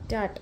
start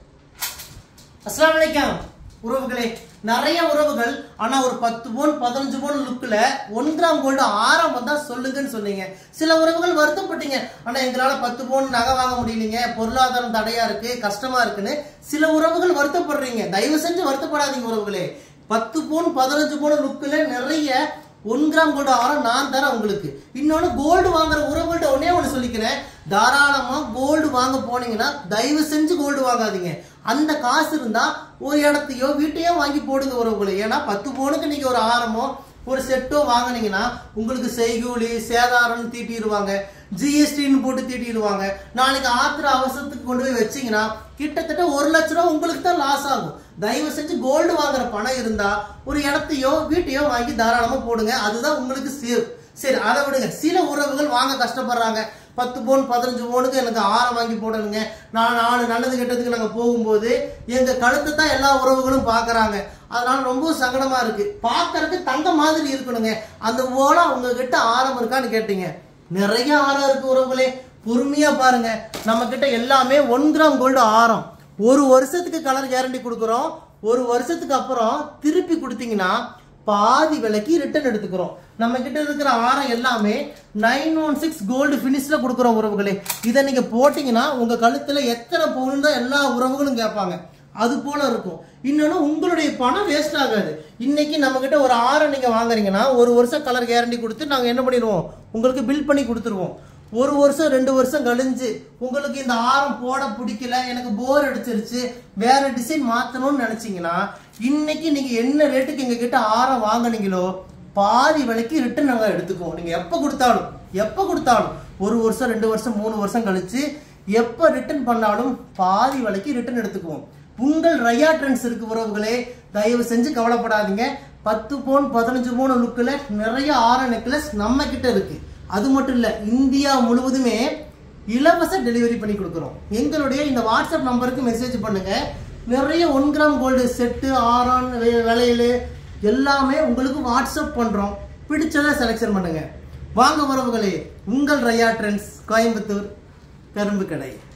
அஸ்ஸலாமு அலைக்கும் உறவுகளே நிறைய உறவுகள் ஆனா ஒரு பத்து பவுன் பதினஞ்சு பவுன் லுக்ல ஒன்றாம் கோல்டு ஆறாம் வந்தா சொல்லுங்கன்னு சொன்னீங்க சில உறவுகள் வருத்தப்பட்டீங்க ஆனா எங்களால பத்து பவுன் நகை வாங்க முடியலீங்க பொருளாதாரம் தடையா இருக்கு கஷ்டமா இருக்குன்னு சில உறவுகள் வருத்தப்படுறீங்க தயவு செஞ்சு வருத்தப்படாதீங்க உறவுகளே பத்து பவுன் பதினஞ்சு பவுன் லுக்ல நிறைய ஒன் கிராம் கோல்டு ஆரம் நான் தரேன் உங்களுக்கு இன்னொன்னு கோல்டு வாங்குற உறவுகள்ட்ட ஒன்னே ஒன்று சொல்லிக்கிறேன் தாராளமா கோல்டு வாங்க போனீங்கன்னா தயவு செஞ்சு கோல்டு வாங்காதீங்க அந்த காசு இருந்தா ஒரு இடத்தையோ வீட்டையோ வாங்கி போடுங்க உறவுகளை ஏன்னா பத்து பவுனுக்கு நீங்க ஒரு ஆரமோ ஒரு செட்டோ வாங்குனீங்கன்னா உங்களுக்கு செய்கூலி சேதாரம்னு தீட்டிடுவாங்க ஜிஎஸ்டின்னு போட்டு தீட்டிடுவாங்க நாளைக்கு ஆத்திர அவசரத்துக்கு கொண்டு போய் வச்சீங்கன்னா கிட்டத்தட்ட ஒரு லட்ச ரூபா உங்களுக்கு தான் லாஸ் ஆகும் தயவு செஞ்சு கோல்டு வாங்குற பணம் இருந்தா ஒரு இடத்தையோ வீட்டையோ வாங்கி தாராளமா போடுங்க அதுதான் உங்களுக்கு சேவ் சரி அதை விடுங்க சில உறவுகள் வாங்க கஷ்டப்படுறாங்க பத்து பவுன் பதினஞ்சு பவுனுக்கு எனக்கு ஆரம் வாங்கி போடணுங்க நான் நாலு நல்லது கெட்டதுக்கு நாங்க போகும்போது எங்க கழுத்தை தான் எல்லா உறவுகளும் பாக்குறாங்க அதனால ரொம்ப சங்கடமா இருக்கு பார்க்கறதுக்கு தங்க மாதிரி இருக்கணுங்க அந்த ஓலா உங்ககிட்ட ஆரம் இருக்கான்னு கேட்டீங்க நிறைய ஆரம் இருக்கு உறவுகளே பொறுமையா பாருங்க நம்ம கிட்ட எல்லாமே ஒன் கிராம் கோல்டு ஆரம் ஒரு வருஷத்துக்கு கலர் கேரண்டி கொடுக்குறோம் ஒரு வருஷத்துக்கு அப்புறம் திருப்பி கொடுத்தீங்கன்னா பாதி விலைக்கு ரிட்டர்ன் எடுத்துக்கிறோம் நம்ம கிட்ட இருக்கிற ஆரம் எல்லாமே நைன் ஒன் சிக்ஸ் கோல்டு ஃபினிஷ்ல கொடுக்குறோம் உறவுகளே இதை நீங்க போட்டீங்கன்னா உங்க கழுத்துல எத்தனை பவுன் தான் எல்லா உறவுகளும் கேட்பாங்க அது போல இருக்கும் இன்னொன்னு உங்களுடைய பணம் வேஸ்ட் ஆகாது இன்னைக்கு நம்ம கிட்ட ஒரு ஆரம் நீங்க வாங்குறீங்கன்னா ஒரு வருஷம் கலர் கேரண்டி கொடுத்து நாங்க என்ன பண்ணிடுவோம் உங்களுக்கு பில் பண்ணி கொடுத்துருவோம் ஒரு வருஷம் ரெண்டு வருஷம் கழிஞ்சு உங்களுக்கு இந்த ஆரம் போட பிடிக்கல எனக்கு போர் அடிச்சிருச்சு வேற டிசைன் மாத்தணும்னு நினைச்சீங்கன்னா இன்னைக்கு நீங்க என்ன ரேட்டுக்கு எங்க கிட்ட ஆரம் வாங்குனீங்களோ பாதி விலைக்கு ரிட்டர்ன் நாங்க எடுத்துக்குவோம் நீங்க எப்ப கொடுத்தாலும் எப்ப கொடுத்தாலும் ஒரு வருஷம் ரெண்டு வருஷம் மூணு வருஷம் கழிச்சு எப்ப ரிட்டர்ன் பண்ணாலும் பாதி விலைக்கு ரிட்டர்ன் எடுத்துக்குவோம் உங்கள் ரயா ட்ரெண்ட்ஸ் இருக்கு உறவுகளே தயவு செஞ்சு கவலைப்படாதீங்க பத்து பவுன் பதினஞ்சு பவுன் லுக்கில் நிறைய ஆர நெக்லஸ் நம்ம கிட்ட இருக்கு அது மட்டும் இல்ல இந்தியா முழுவதுமே இலவச டெலிவரி பண்ணி கொடுக்குறோம் எங்களுடைய இந்த வாட்ஸ்அப் நம்பருக்கு மெசேஜ் பண்ணுங்க நிறைய ஒன் கிராம் கோல்டு செட்டு ஆரான் விலையில எல்லாமே உங்களுக்கு வாட்ஸ்அப் பண்றோம் பிடிச்சதை செலெக்ஷன் பண்ணுங்க வாங்க உறவுகளே உங்கள் ரயா ட்ரெண்ட்ஸ் கோயம்புத்தூர் கரும்பு கடை